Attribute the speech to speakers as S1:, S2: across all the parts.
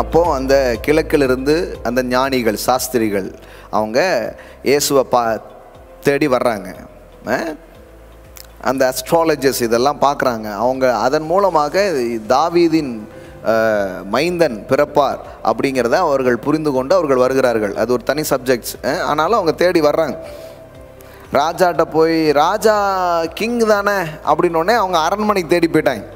S1: அப்போது அந்த கிழக்கிலிருந்து அந்த ஞானிகள் சாஸ்திரிகள் அவங்க இயேசுவை பா தேடி வர்றாங்க அஹ்? அந்த அஸ்ட்ராலஜர்ஸ் இதெல்லாம் பார்க்குறாங்க அவங்க அதன் மூலமாக தாவீதின் அஹ், மைந்தன் பிறப்பார் அப்படிங்கிறத அவர்கள் புரிந்து கொண்டு அவர்கள் வருகிறார்கள் அது ஒரு தனி சப்ஜெக்ட்ஸ் ஆனாலும் அவங்க தேடி வர்றாங்க ராஜாட்ட போய் ராஜா கிங் தானே அப்படின்னோடனே அவங்க அரண்மனைக்கு தேடி போயிட்டாங்க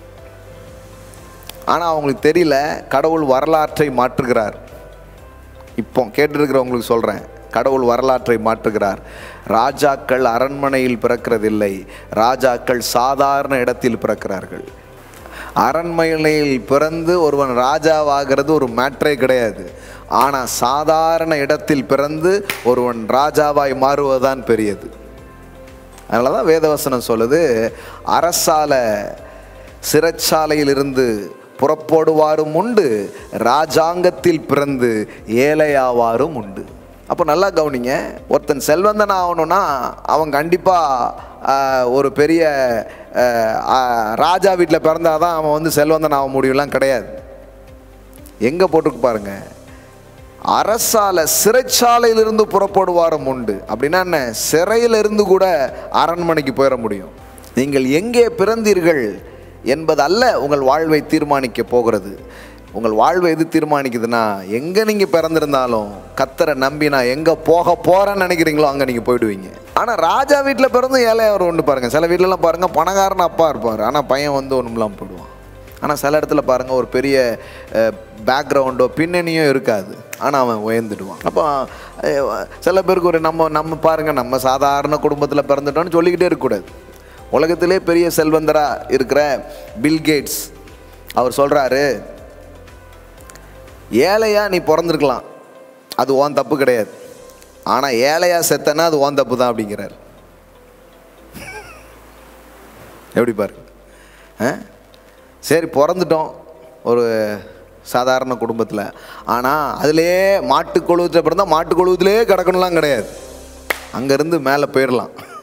S1: ஆனால் அவங்களுக்கு தெரியல கடவுள் வரலாற்றை மாற்றுகிறார் இப்போ கேட்டிருக்கிறவங்களுக்கு சொல்கிறேன் கடவுள் வரலாற்றை மாற்றுகிறார் ராஜாக்கள் அரண்மனையில் பிறக்கிறதில்லை ராஜாக்கள் சாதாரண இடத்தில் பிறக்கிறார்கள் அரண்மனையில் பிறந்து ஒருவன் ராஜாவாகிறது ஒரு மேட்ரே கிடையாது ஆனால் சாதாரண இடத்தில் பிறந்து ஒருவன் ராஜாவாய் மாறுவதுதான் பெரியது அதனால தான் வேதவசனம் சொல்லுது அரசால சிறைச்சாலையிலிருந்து புறப்படுவாரும் உண்டு ராஜாங்கத்தில் பிறந்து ஏழையாவாரும் உண்டு அப்போ நல்லா கவனிங்க ஒருத்தன் செல்வந்தன் ஆகணும்னா அவன் கண்டிப்பாக ஒரு பெரிய ஆஹ், ஆஹ், ராஜா வீட்டில் பிறந்தாதான் அவன் வந்து செல்வந்தன் ஆக முடியும்லாம் கிடையாது எங்கே போட்டிருக்கு பாருங்க அரசால சிறைச்சாலையிலிருந்து புறப்படுவாரும் உண்டு அப்படின்னா என்ன சிறையிலிருந்து கூட அரண்மனைக்கு போயிட முடியும் நீங்கள் எங்கே பிறந்தீர்கள் என்பதல்ல உங்கள் வாழ்வை தீர்மானிக்க போகிறது உங்கள் வாழ்வை எது தீர்மானிக்குதுன்னா எங்கே நீங்கள் பிறந்திருந்தாலும் கத்தரை நம்பி நான் எங்கே போக போகிறேன்னு நினைக்கிறீங்களோ அங்கே நீங்கள் போயிடுவீங்க ஆனால் ராஜா வீட்டில் பிறந்து ஏழையார் ஒன்று பாருங்கள் சில வீட்டிலலாம் பாருங்கள் பணக்காரன் அப்பா இருப்பார் ஆனால் பையன் வந்து ஒன்றும்லாம் போயிடுவான் ஆனால் சில இடத்துல பாருங்கள் ஒரு பெரிய பேக்ரவுண்டோ பின்னணியோ இருக்காது ஆனால் அவன் உயர்ந்துடுவான் அப்போ அஹ், சில பேருக்கு ஒரு நம்ம நம்ம பாருங்கள் நம்ம சாதாரண குடும்பத்தில் பிறந்துட்டோம்னு சொல்லிக்கிட்டே இருக்கக்கூடாது உலகத்திலே பெரிய செல்வந்தராக இருக்கிற பில் கேட்ஸ் அவர் சொல்கிறாரு ஏழையா நீ பிறந்திருக்கலாம் அது ஓன் தப்பு கிடையாது ஆனால் ஏழையா செத்தனா அது ஓன் தப்பு தான் அப்படிங்கிறார் எப்படி பாரு ஆ? சரி பிறந்துட்டோம் ஒரு சாதாரண குடும்பத்தில் ஆனால் அதிலே மாட்டு கொழுவத்தில் பிறந்தால் மாட்டு கொழுவத்திலே கிடக்கணும்லாம் கிடையாது அங்கேருந்து மேலே போயிடலாம்